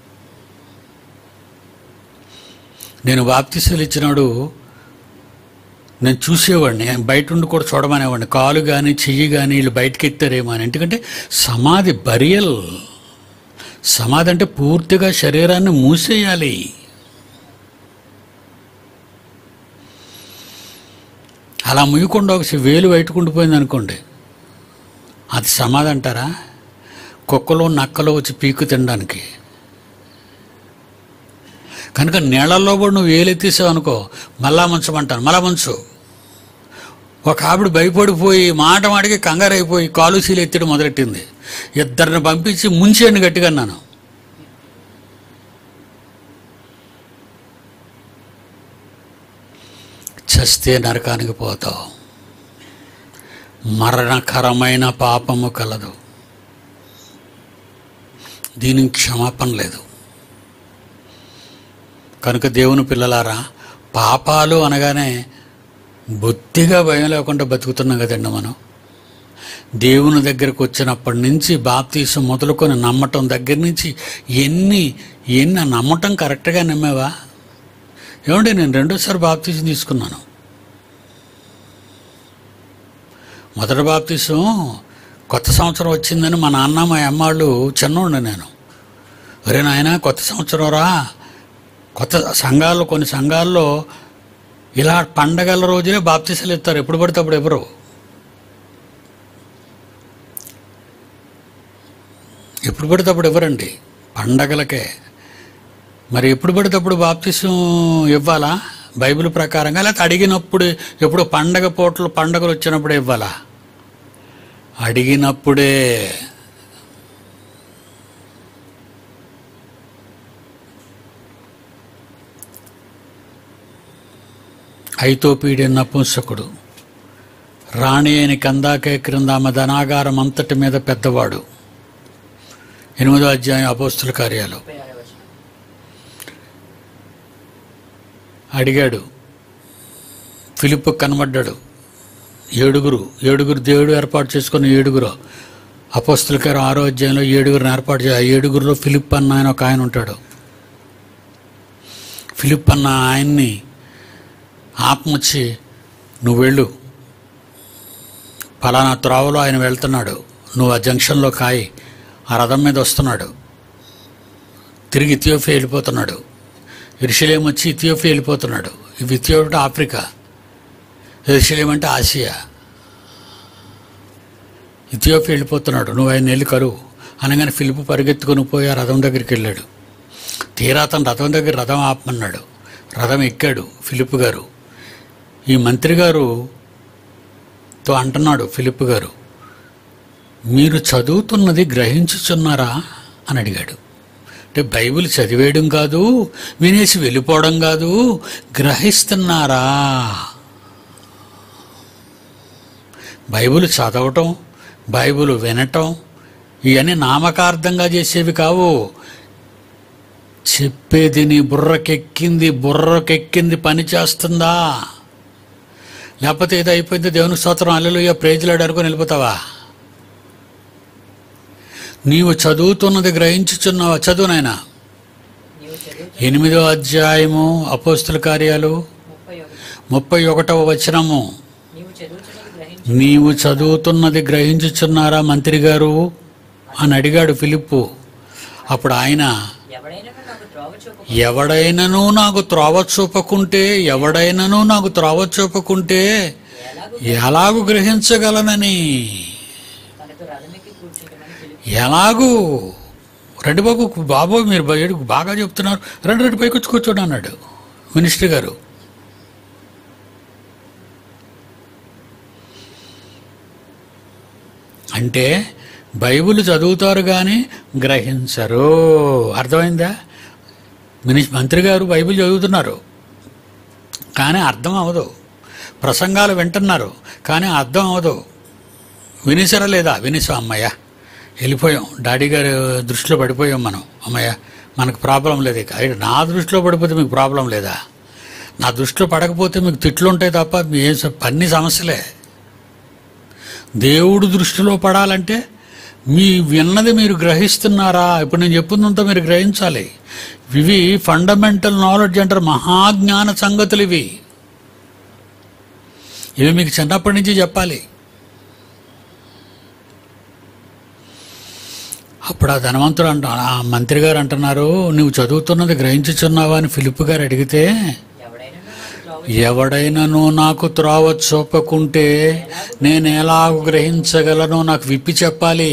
నేను బాప్తిస్సులు ఇచ్చినాడు నేను చూసేవాడిని బయట ఉండి కూడా చూడమనేవాడిని కాలు కానీ చెయ్యి కానీ వీళ్ళు బయటకు ఎత్తారేమో అని ఎందుకంటే సమాధి బరియల్ సమాధి అంటే పూర్తిగా శరీరాన్ని మూసేయాలి అలా ముయ్యకుండా ఒక వేలు బయటకు ఉండిపోయింది అనుకోండి అది సమాధి అంటారా కుక్కలు నక్కలు వచ్చి పీకు తినడానికి కనుక నీళ్ళల్లో కూడా నువ్వు వేలెత్తేసావు అనుకో మళ్ళా ముంచమంటాను మళ్ళా ముంచు ఒక ఆవిడ భయపడిపోయి మాట మాటికి కంగారైపోయి కాలు సీలు ఎత్తడం మొదలెట్టింది ఇద్దరిని పంపించి ముంచేయండి గట్టిగా అన్నాను చస్తే నరకానికి పోతావు మరణకరమైన పాపము కలదు దీనికి క్షమాపణ లేదు కనుక దేవుని పిల్లలారా పాపాలు అనగానే బొత్తిగా భయం లేకుండా బతుకుతున్నాం కదండి మనం దేవుని దగ్గరకు వచ్చినప్పటి నుంచి బాప్తీసం మొదలుకొని నమ్మటం దగ్గర నుంచి ఎన్ని ఎన్ని ఆ నమ్మటం కరెక్ట్గా నమ్మావా ఏమండి నేను రెండోసారి బాప్తీసం తీసుకున్నాను మొదటి బాప్తీసం కొత్త సంవత్సరం వచ్చిందని మా నాన్న మా అమ్మాళ్ళు చిన్నోండి నేను ఒరే నాయన కొత్త సంవత్సరం రా కొత్త సంఘాల్లో కొన్ని సంఘాల్లో ఇలా పండగల రోజునే బాప్తీసాలు ఇస్తారు ఎప్పుడు పడితే అప్పుడు ఎవరు ఎప్పుడు పడితే అప్పుడు ఎవరండి పండగలకే మరి ఎప్పుడు పడితే అప్పుడు బాప్తిసం ఇవ్వాలా బైబిల్ ప్రకారంగా లేకపోతే అడిగినప్పుడు ఎప్పుడు పండగ పూటలు పండగలు వచ్చినప్పుడు ఇవ్వాలా అడిగినప్పుడే ఐతోపీడి నపుంసకుడు రాణి అయిన కందాకే క్రింద ఆమె ధనాగారం అంతటి మీద పెద్దవాడు ఎనిమిదో అధ్యాయం అపోస్తుల కార్యాలు ముప్పై ఆరో వచనం అడిగాడు ఫిలిప్ కనబడ్డాడు ఏడుగురు ఏడుగురు దేవుడు ఏర్పాటు చేసుకున్న ఏడుగురు అపోస్తుల గారు ఆరో అధ్యాయంలో ఏడుగురిని ఏర్పాటు చే ఆ ఏడుగురిలో ఫిలిప్ అన్న ఆయన ఒక ఆయన ఉంటాడు ఫిలిప్ అన్న ఆయన్ని ఆత్మొచ్చి నువ్వు వెళ్ళు ఫలానా త్రోవలో ఆయన వెళ్తున్నాడు నువ్వు ఆ జంక్షన్లో కాయి ఆ రథం మీద వస్తున్నాడు తిరిగి ఇథియోపియా వెళ్ళిపోతున్నాడు ఇరుషలేం వచ్చి ఇథియోపియా వెళ్ళిపోతున్నాడు ఇవి ఇథియోపియా అంటే ఆఫ్రికా ఇరుషలేం అంటే ఆసియా ఇథియోపియా వెళ్ళిపోతున్నాడు నువ్వు ఆయన వెళ్ళి కరువు అనగానే ఫిలిపు పరిగెత్తుకొని పోయి ఆ రథం దగ్గరికి వెళ్ళాడు తీరా అతను రథం దగ్గర రథం ఆపమన్నాడు రథం ఎక్కాడు ఫిలిప్ గారు ఈ మంత్రి గారు తో అంటున్నాడు ఫిలిప్ గారు మీరు చదువుతున్నది గ్రహించుచున్నారా అని అడిగాడు అంటే బైబిల్ చదివేయడం కాదు వినేసి వెళ్ళిపోవడం కాదు గ్రహిస్తున్నారా బైబిల్ చదవటం బైబిల్ వినటం ఇవన్నీ నామకార్థంగా చేసేవి కావు చెప్పేది నీ బుర్రకెక్కింది బుర్రకెక్కింది పని చేస్తుందా లేకపోతే ఏదో అయిపోయింది దేవుని స్తోత్రం అల్లెలుయ్య ప్రేజలాడు అనుకుని వెళ్ళిపోతావా నీవు చదువుతున్నది గ్రహించుచున్నావా చదువు నాయనా నీవు చదువు ఎనిమిదో అధ్యాయము అపోస్తుల కార్యాలు ముప్పై ఒకటి ముప్పై ఒకటవ వచనము నీవు చదువుతున్నది గ్రహించు నీవు చదువుతున్నది గ్రహించుచున్నారా మంత్రి గారు అని అడిగాడు ఫిలిప్పు అప్పుడు ఆయన ఎవడైనా నాకు త్రోవ చూపు ఎవడైనను నాకు త్రోవ చూపకుంటే ఎవడైనను నాకు త్రోవ చూపకుంటే ఎలాగూ ఎలాగు గ్రహించగలనని తనతో రథమెక్కి కూర్చుంటామని పిలుపు ఎలాగూ రెండు బాబు బాబు మీరు బయటకు బాగా చెప్తున్నారు రెండు రెండు పైకి వచ్చి కూర్చోండి అన్నాడు మినిస్టర్ గారు అంటే బైబిల్ చదువుతారు కానీ గ్రహించరు అర్థమైందా మినిస్ మంత్రి గారు బైబిల్ చదువుతున్నారు కానీ అర్థం అవ్వదు ప్రసంగాలు వింటున్నారు కానీ అర్థం అవ్వదు వినిసరా లేదా వినిసా అమ్మయ్య వెళ్ళిపోయాం డాడీ గారి దృష్టిలో పడిపోయాం మనం అమ్మయ్య మనకు ప్రాబ్లం లేదు ఇక అయితే నా దృష్టిలో పడిపోతే మీకు ప్రాబ్లం లేదా నా దృష్టిలో పడకపోతే మీకు తిట్లు ఉంటాయి తప్ప మీ ఏం స- అన్ని సమస్యలే దేవుడు దృష్టిలో పడాలంటే మీ విన్నది మీరు గ్రహిస్తున్నారా ఇప్పుడు నేను చెప్పిందంతా మీరు గ్రహించాలి ఇవి ఫండమెంటల్ నాలెడ్జ్ అంటారు మహాజ్ఞాన సంగతులు ఇవి ఇవి మీకు చిన్నప్పటి నుంచి చెప్పాలి అప్పుడు ఆ ధనవంతుడు అంట ఆ మంత్రి గారు అంటున్నారు నువ్వు చదువుతున్నది గ్రహించుచున్నావా అని ఫిలిప్ గారు అడిగితే ఎవడైనా నాకు త్రోవ ఎవడైనను నాకు త్రోవ చూపకుంటే నేను ఎలాగ గ్రహించగలను నాకు విప్పి చెప్పాలి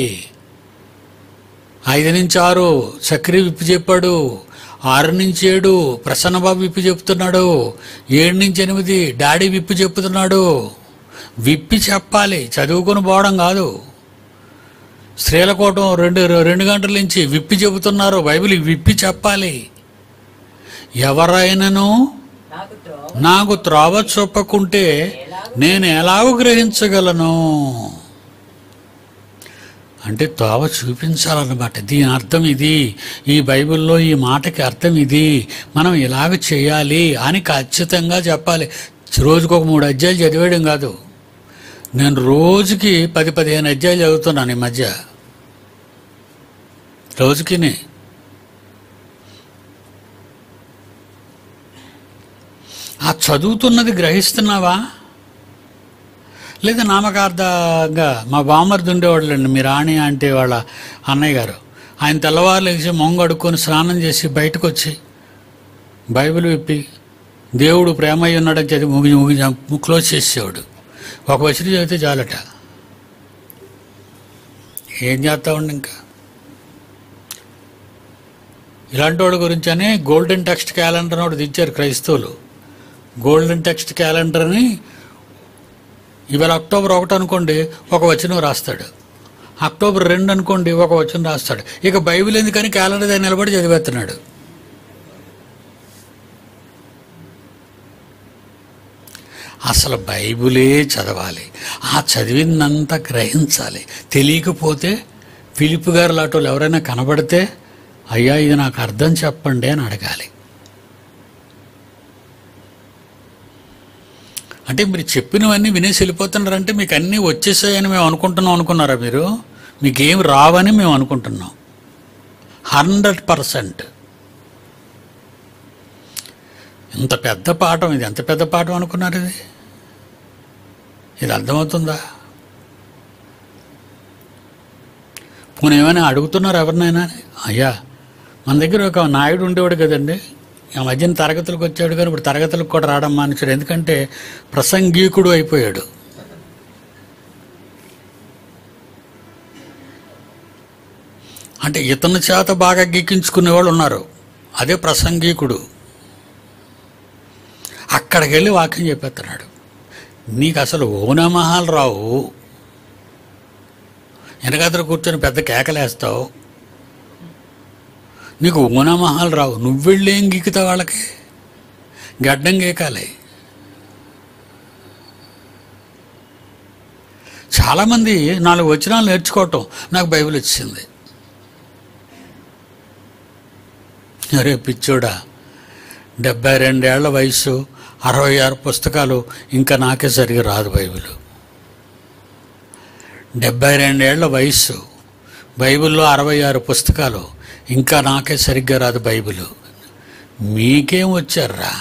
ఐదు నుంచి ఆరు చక్రి విప్పి చెప్పాడు ఆరు నుంచి ఏడు ప్రసన్నబాబు విప్పి చెప్తున్నాడు ఏడు నుంచి ఎనిమిది డాడీ విప్పి చెప్తున్నాడు విప్పి చెప్పాలి చదువుకొని పోవడం కాదు స్త్రీలకోటం రెండు రెండు గంటల నుంచి విప్పి చెబుతున్నారు బైబిల్ విప్పి చెప్పాలి ఎవరైనను నాకు త్రోవ నాకు త్రోవ చూపకుంటే నేను ఎలాగో గ్రహించగలను అంటే త్రోవ చూపించాలన్నమాట దీని అర్థం ఇది ఈ బైబిల్లో ఈ మాటకి అర్థం ఇది మనం ఇలాగ చేయాలి అని ఖచ్చితంగా చెప్పాలి రోజుకు ఒక మూడు అధ్యాయులు చదివేయడం కాదు నేను రోజుకి పది పదిహేను అధ్యాయులు చదువుతున్నాను ఈ మధ్య రోజుకినే ఆ చదువుతున్నది గ్రహిస్తున్నావా లేదా నామకార్థంగా మా బామ్మర్ది ఉండేవాళ్ళండి మీ రాణి అంటే వాళ్ళ అన్నయ్య గారు ఆయన తెల్లవారు లేచి మొంగ అడుక్కొని స్నానం చేసి బయటకు వచ్చి బైబిల్ విప్పి దేవుడు ప్రేమయ్య ఉన్నాడని చదివి ముగి ముగి క్లోజ్ చేసేవాడు ఒక వచ్చిన చదివితే చాలట ఏం చేస్తామండి ఇంకా ఇలాంటి వాడి గురించనే గోల్డెన్ టెక్స్ట్ క్యాలెండర్ అని ఒకటి తెచ్చారు క్రైస్తవులు గోల్డెన్ టెక్స్ట్ క్యాలెండర్ అని ఇవాళ అక్టోబర్ ఒకటి అనుకోండి ఒక వచనం రాస్తాడు అక్టోబర్ రెండు అనుకోండి ఒక వచనం రాస్తాడు ఇక బైబిల్ ఎందుకని క్యాలెండర్ దగ్గర నిలబడి చదివేస్తున్నాడు అసలు బైబిలే చదవాలి ఆ చదివిందంతా గ్రహించాలి తెలియకపోతే ఫిలిప్ గారు లాంటి వాళ్ళు ఎవరైనా కనబడితే అయ్యా ఇది నాకు అర్థం చెప్పండి అని అడగాలి అంటే మీరు చెప్పినవన్నీ వినేసి వెళ్ళిపోతున్నారంటే మీకు అన్నీ వచ్చేసాయని మేము అనుకుంటున్నాం అనుకున్నారా మీరు మీకేం రావని మేము అనుకుంటున్నాం హండ్రెడ్ పర్సెంట్ ఇంత పెద్ద పాఠం ఇది ఎంత పెద్ద పాఠం అనుకున్నారు ఇది ఇది అర్థమవుతుందా మనం ఏమైనా అడుగుతున్నారు ఎవరినైనా అయ్యా మన దగ్గర ఒక నాయుడు ఉండేవాడు కదండి ఆ మధ్యన తరగతులకు వచ్చాడు కానీ ఇప్పుడు తరగతులకు కూడా రావడం మానేశాడు ఎందుకంటే ప్రసంగీకుడు అయిపోయాడు అంటే ఇతని చేత బాగా గీకించుకునే వాళ్ళు ఉన్నారు అదే ప్రసంగీకుడు అక్కడికి వెళ్ళి వాక్యం చెప్పేస్తున్నాడు నీకు అసలు ఓనమహాలు రావు వెనకాతలు కూర్చొని పెద్ద కేకలేస్తావు నీకు ఓనమహాలు రావు నువ్వు వెళ్ళి ఏం గీకుతావు వాళ్ళకి గడ్డం గీకాలి చాలామంది నాలుగు వచనాలు నేర్చుకోవటం నాకు బైబిల్ వచ్చింది అరే పిచ్చోడా డెబ్బై రెండేళ్ల వయసు అరవై ఆరు పుస్తకాలు ఇంకా నాకే సరిగా రాదు బైబిల్ డెబ్బై రెండేళ్ల వయస్సు బైబిల్లో అరవై ఆరు పుస్తకాలు ఇంకా నాకే సరిగ్గా రాదు బైబిల్ మీకేం వచ్చారా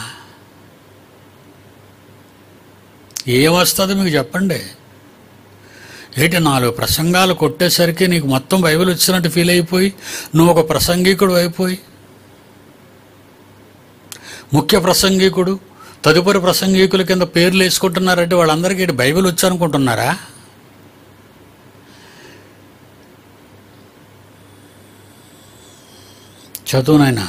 ఏం వస్తుందో మీకు చెప్పండి ఏంటి నాలుగు ప్రసంగాలు కొట్టేసరికి నీకు మొత్తం బైబిల్ వచ్చినట్టు ఫీల్ అయిపోయి నువ్వు ఒక ప్రసంగికుడు అయిపోయి ముఖ్య ప్రసంగికుడు తదుపరి ప్రసంగికుల కింద పేర్లు వేసుకుంటున్నారంటే వాళ్ళందరికీ ఇటు బైబిల్ వచ్చనుకుంటున్నారా చదువునైనా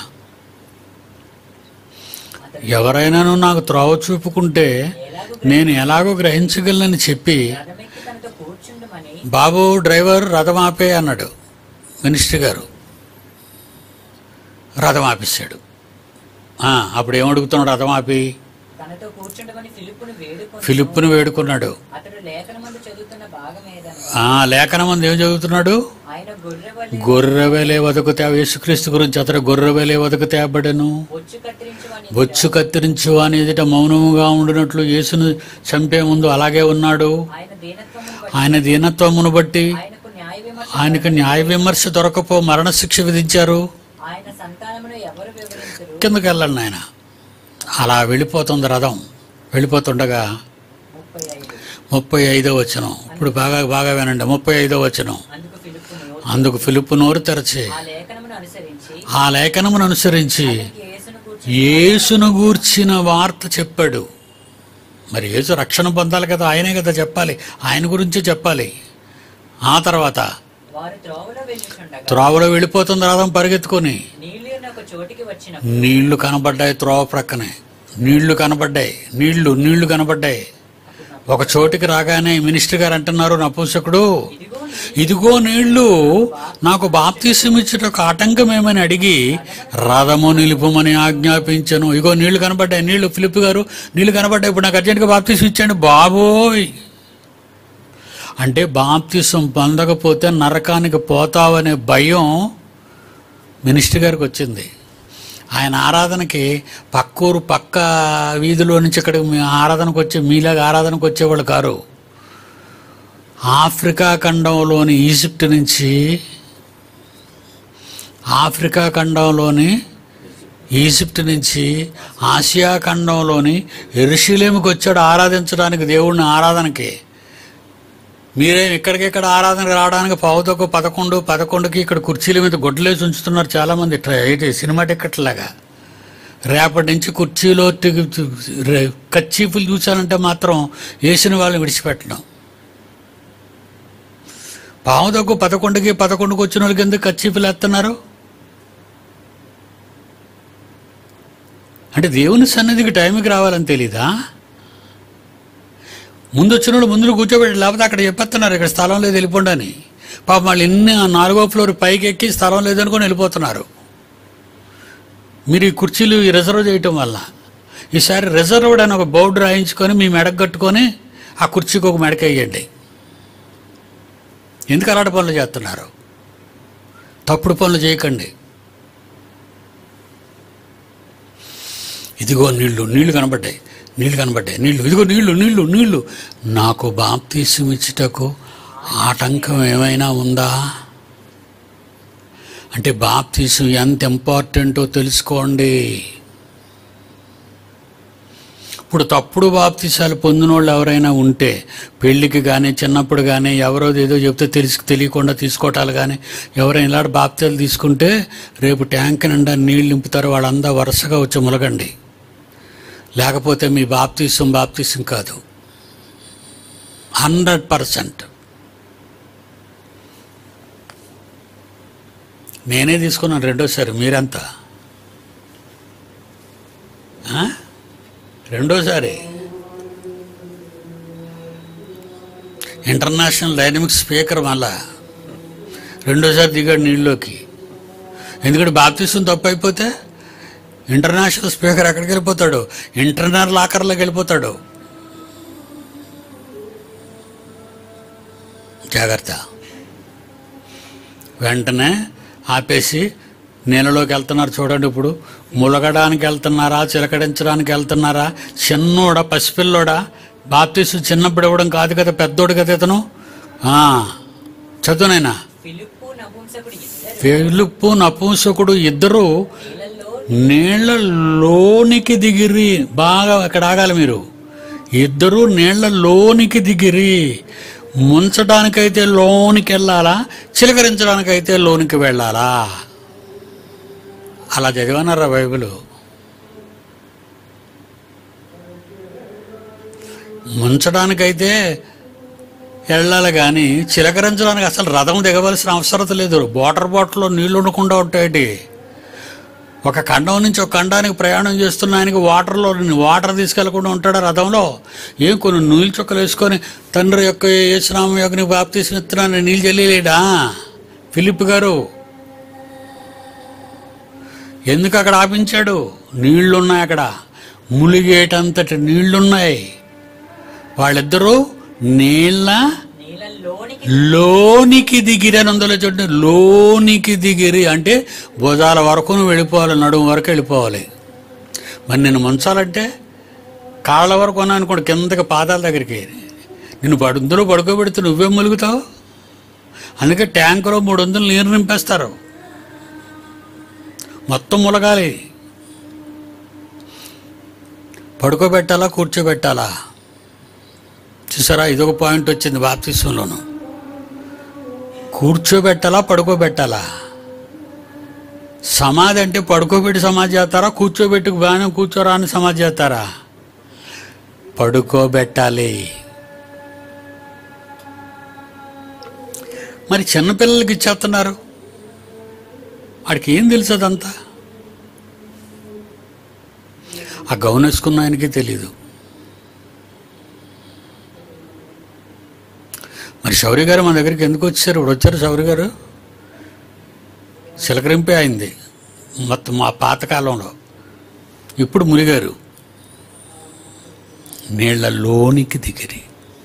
ఎవరైనాను నాకు త్రోవ చూపుకుంటే ఎలాగూ నేను ఎలాగో గ్రహించగలనని చెప్పి రథమెక్కి తనతో కూర్చుండమని బాబు డ్రైవర్ రథం ఆపే అన్నాడు మినిస్టర్ గారు రథం ఆపేశాడు ఆ, అప్పుడు ఏమడుగుతున్నాడు రథం ఆపి తనతో కూర్చుండమని ఫిలిప్పును వేడుకొని ఫిలిప్పును వేడుకున్నాడు అతడు లేఖనమందు చదువుతున్న భాగం ఏదను ఆ లేఖనం మంది ఏం చదువుతున్నాడు ఆయన గొర్రెవల్లి గొర్రెవేలే వదకు తే యేసుక్రీస్తు గురించి అతడు గొర్రెవేలే వదకు తేబడను బొచ్చు కత్తిరించమని బొచ్చు కత్తిరించు అని ఎదుట మౌనముగా ఉండినట్లు యేసును చంపే ముందు అలాగే ఉన్నాడు ఆయన దీనత్వమును బట్టి ఆయన దీనత్వమును బట్టి ఆయనకు న్యాయ విమర్శ ఆయనకు న్యాయ విమర్శ దొరకపో మరణశిక్ష విధించారు ఆయన సంతానమును ఎవరు వివరించరు కిందకి వెళ్ళండి ఆయన అలా వెళ్ళిపోతుంది రథం వెళ్ళిపోతుండగా ముప్పై ఐదు ముప్పై ఐదో వచనం ఇప్పుడు బాగా బాగా వినండి ముప్పై ఐదో వచనం అందుకు ఫిలిప్పును అందుకు ఫిలిప్పు నోరు తెరచి ఆ లేఖనమును అనుసరించి ఆ లేఖనమును అనుసరించి అతనికి యేసును కూర్చుని యేసును గూర్చిన వార్త చెప్పాడు మరి యేసు రక్షణ పొందాలి కదా ఆయనే కదా చెప్పాలి ఆయన గురించే చెప్పాలి ఆ తర్వాత వారు త్రోవలో వెళ్ళుచుండగా త్రోవలో వెళ్ళిపోతుంది రథం పరిగెత్తుకొని నీళ్ళు ఒక చోటికి వచ్చిన నీళ్లు కనబడ్డాయి త్రోవ ప్రక్కనే నీళ్లు కనబడ్డాయి నీళ్లు నీళ్లు కనబడ్డాయి ఒక చోటికి రాగానే మినిస్టర్ గారు అంటున్నారు నపూసకుడు ఇదిగో ఇదిగో నీళ్లు నాకు బాప్తీసం ఇచ్చుటకు ఆటంకం ఏమని అడిగి రథము నిలుపుమని ఆజ్ఞాపించను ఇగో నీళ్లు కనబడ్డాయి నీళ్లు ఫిలిప్ గారు నీళ్లు కనబడ్డాయి ఇప్పుడు నాకు అర్జెంట్గా బాప్తీసం ఇచ్చండి బాబోయ్ అంటే బాప్తీసం పొందకపోతే నరకానికి పోతావనే భయం మినిస్టర్ గారికి వచ్చింది ఆయన ఆరాధనకి పక్కూరు పక్క వీధిలో నుంచి ఇక్కడికి మీ ఆరాధనకు వచ్చే మీలాగా ఆరాధనకు వచ్చేవాళ్ళు కారు ఆఫ్రికా ఖండంలోని ఈజిప్ట్ నుంచి ఆఫ్రికా ఖండంలోని ఈజిప్ట్ నుంచి ఆసియా ఖండంలోని ఎరుషులేముకి వచ్చాడు ఆరాధించడానికి దేవుడిని ఆరాధనకి మీరేం ఇక్కడికిక్కడ ఆరాధనకు రావడానికి పావుతొక్క పదకొండు పదకొండుకి ఇక్కడ కుర్చీల మీద గొడ్డలేసి ఉంచుతున్నారు చాలామంది ఇట్లా ఏంటి సినిమా టికెట్ లాగా రేపటి నుంచి కుర్చీలో టి- రే- కచ్చీపులు చూశానంటే మాత్రం వేసిన వాళ్ళని విడిచిపెట్టడం పావుదొక్క పదకొండుకి పదకొండుకి వచ్చిన వాళ్ళకి ఎందుకు కచ్చీపులు ఎత్తున్నారు అంటే దేవుని సన్నిధికి టైంకి రావాలని తెలీదా ముందు వచ్చిన వాళ్ళు ముందు కూర్చోబెట్టి లేకపోతే అక్కడ చెప్పేస్తున్నారు ఇక్కడ స్థలం లేదు వెళ్ళిపోండి అని పాపం వాళ్ళు ఎన్ని ఆ నాలుగో ఫ్లోర్ పైకి ఎక్కి స్థలం లేదనుకొని వెళ్ళిపోతున్నారు మీరు ఈ కుర్చీలు ఈ రిజర్వ్ చేయటం వల్ల ఈసారి రిజర్వ్డ్ అని ఒక బోర్డు రాయించుకొని మీ మెడకు కట్టుకొని ఆ కుర్చీకి ఒక మెడక వేయండి ఎందుకు అలాంటి పనులు చేస్తున్నారు తప్పుడు పనులు చేయకండి ఇదిగో నీళ్లు నీళ్లు కనబడ్డాయి నీళ్లు కనబడ్డాయి నీళ్లు ఇదిగో నీళ్లు నీళ్లు నీళ్లు నాకు బాప్తీసం ఇచ్చుటకు ఆటంకం ఏమైనా ఉందా అంటే బాప్తీసం ఎంత ఇంపార్టెంటో తెలుసుకోండి ఇప్పుడు తప్పుడు బాప్తిసాలు పొందిన వాళ్ళు ఎవరైనా ఉంటే పెళ్ళికి కానీ చిన్నప్పుడు కానీ ఎవరో ఏదో చెప్తే తెలిసి తెలియకుండా తీసుకోవటాలు కానీ ఎవరైనా ఇలాంటి బాప్తీలు తీసుకుంటే రేపు ట్యాంక్ నిండా నీళ్ళు నింపుతారు వాళ్ళందా వరుసగా వచ్చి ములగండి లేకపోతే మీ బాప్తీసం బాప్తీసం కాదు హండ్రెడ్ పర్సెంట్ నేనే తీసుకున్నాను రెండోసారి మీరంతా ఆ? రెండోసారి ఇంటర్నేషనల్ డైనమిక్ స్పీకర్ మళ్ళా రెండోసారి దిగాడు నీళ్ళలోకి ఎందుకంటే బాప్తీసం తప్పు అయిపోతే ఇంటర్నేషనల్ స్పీకర్ ఎక్కడికి వెళ్ళిపోతాడు ఇంటర్నల్ లాకర్లోకి వెళ్ళిపోతాడు జాగ్రత్త వెంటనే ఆపేసి నీళ్ళలోకి వెళ్తున్నారు చూడండి ఇప్పుడు ములగడానికి వెళ్తున్నారా చిలకడించడానికి వెళ్తున్నారా చిన్నోడా పసిపిల్లోడా బాప్తీసు చిన్నప్పుడు ఇవ్వడం కాదు కదా పెద్దోడు కదా ఇతను ఆ, చదువునైనా ఫిలిప్పు నపుంసకుడు ఇద్దరు ఫిలిప్పు నపుంసకుడు ఇద్దరు నీళ్ళల్లో నీళ్లలోనికి దిగిరి బాగా అక్కడ ఆగాలి మీరు ఇద్దరు నీళ్లలోనికి దిగిరి ముంచడానికైతే లోనికి వెళ్ళాలా చిలకరించడానికైతే లోనికి వెళ్ళాలా అలా చదివన్నారా బైబిల్ ముంచడానికైతే వెళ్ళాలి కానీ చిలకరించడానికి అసలు రథం దిగవలసిన అవసరం లేదు వాటర్ బాటిల్లో నీళ్లు ఉండకుండా ఉంటాయి ఒక ఖండం నుంచి ఒక ఖండానికి ప్రయాణం చేస్తున్న ఆయనకి వాటర్లో వాటర్ తీసుకెళ్లకుండా ఉంటాడు ఆ రథంలో ఏం కొన్ని నీళ్ళు చుక్కలు వేసుకొని తండ్రి యొక్క యేసునామం యొక్క నీకు బాప్తీసం ఇస్తున్నాను నీళ్ళు చెల్లిలేడా ఫిలిప్ గారు ఎందుకు అక్కడ ఆపించాడు నీళ్లున్నాయి అక్కడ ములిగేటంతటి నీళ్లున్నాయి వాళ్ళిద్దరూ నీళ్ళ నీళ్ళల్లోనికి లోనికి దిగిరి అని అందులో చూడండి లోనికి దిగిరి అంటే భుజాల వరకు నువ్వు వెళ్ళిపోవాలి నడుము వరకు వెళ్ళిపోవాలి మరి నేను ముంచాలంటే కాళ్ళ వరకు ఉన్నా అనుకోండి కిందకి పాదాల దగ్గరికి నిన్ను పడుందులో పడుకోబెడితే నువ్వేం ములుగుతావు అందుకే ట్యాంకులో మూడు వందలు నీరు నింపేస్తారు మొత్తం ములగాలి పడుకోబెట్టాలా కూర్చోబెట్టాలా చూసారా ఇదొక పాయింట్ వచ్చింది బాప్తిస్వంలోను కూర్చోబెట్టాలా పడుకోబెట్టాలా సమాధి అంటే పడుకోబెట్టి సమాధి చేస్తారా కూర్చోబెట్టి బాగానే కూర్చోరా అని సమాధి చేస్తారా పడుకోబెట్టాలి మరి చిన్నపిల్లలకి ఇచ్చేస్తున్నారు వాడికి ఏం తెలుసు అదంతా ఆ గౌన్ వేసుకున్న ఆయనకి తెలీదు మరి శౌరి గారు మన దగ్గరికి ఎందుకు వచ్చారు ఇప్పుడు వచ్చారు శౌరి గారు చిలకరింపే అయింది మొత్తం మా పాతకాలంలో ఇప్పుడు మునిగారు నీళ్లలోనికి దిగిరి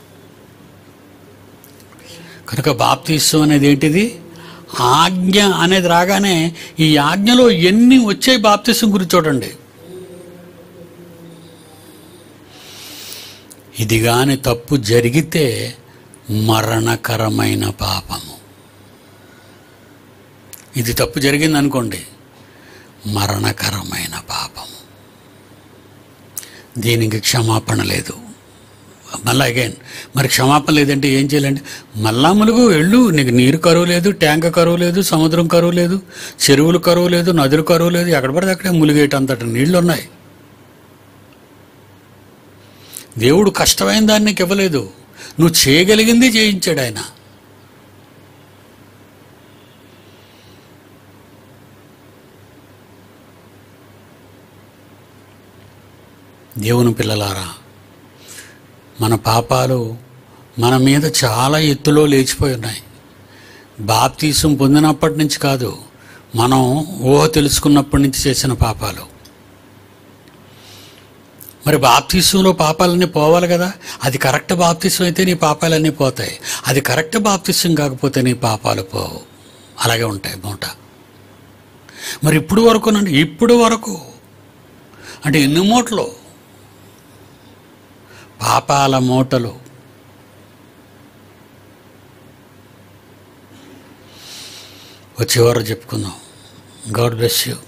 కనుక బాప్తీసం అనేది ఏంటిది ఆజ్ఞ అనేది రాగానే ఈ ఆజ్ఞలో ఎన్ని వచ్చాయి బాప్తీసం గురించి చూడండి ఇది గాని తప్పు జరిగితే మరణకరమైన పాపము ఇది తప్పు జరిగింది అనుకోండి మరణకరమైన పాపము దీనికి క్షమాపణ లేదు మళ్ళీ అగైన్ మరి క్షమాపణ లేదంటే ఏం చేయాలంటే మళ్ళా ములుగు వెళ్ళు నీకు నీరు కరువు లేదు ట్యాంక్ కరువు లేదు సముద్రం కరువు లేదు చెరువులు కరువు లేదు నదులు కరువు లేదు ఎక్కడ పడితే అక్కడే ములిగేటంతటి నీళ్లు ఉన్నాయి దేవుడు కష్టమైన దాన్ని నీకు ఇవ్వలేదు నువ్వు చేయగలిగింది చేయించాడు ఆయన దేవుని పిల్లలారా మన పాపాలు మన మీద చాలా ఎత్తులో లేచిపోయి ఉన్నాయి బాప్తీసం పొందినప్పటి నుంచి కాదు మనం ఊహ తెలుసుకున్నప్పటి నుంచి చేసిన పాపాలు మరి బాప్తీసంలో పాపాలన్నీ పోవాలి కదా అది కరెక్ట్ బాప్తీసం అయితే నీ పాపాలన్నీ పోతాయి అది కరెక్ట్ బాప్తీసం కాకపోతే నీ పాపాలు పోవు అలాగే ఉంటాయి మూట మరి ఇప్పుడు వరకు నండి ఇప్పుడు వరకు అంటే ఎన్ని మూటలు పాపాల మూటలు వచ్చేవారు చెప్పుకుందాం గాడ్ బ్లెస్ యూ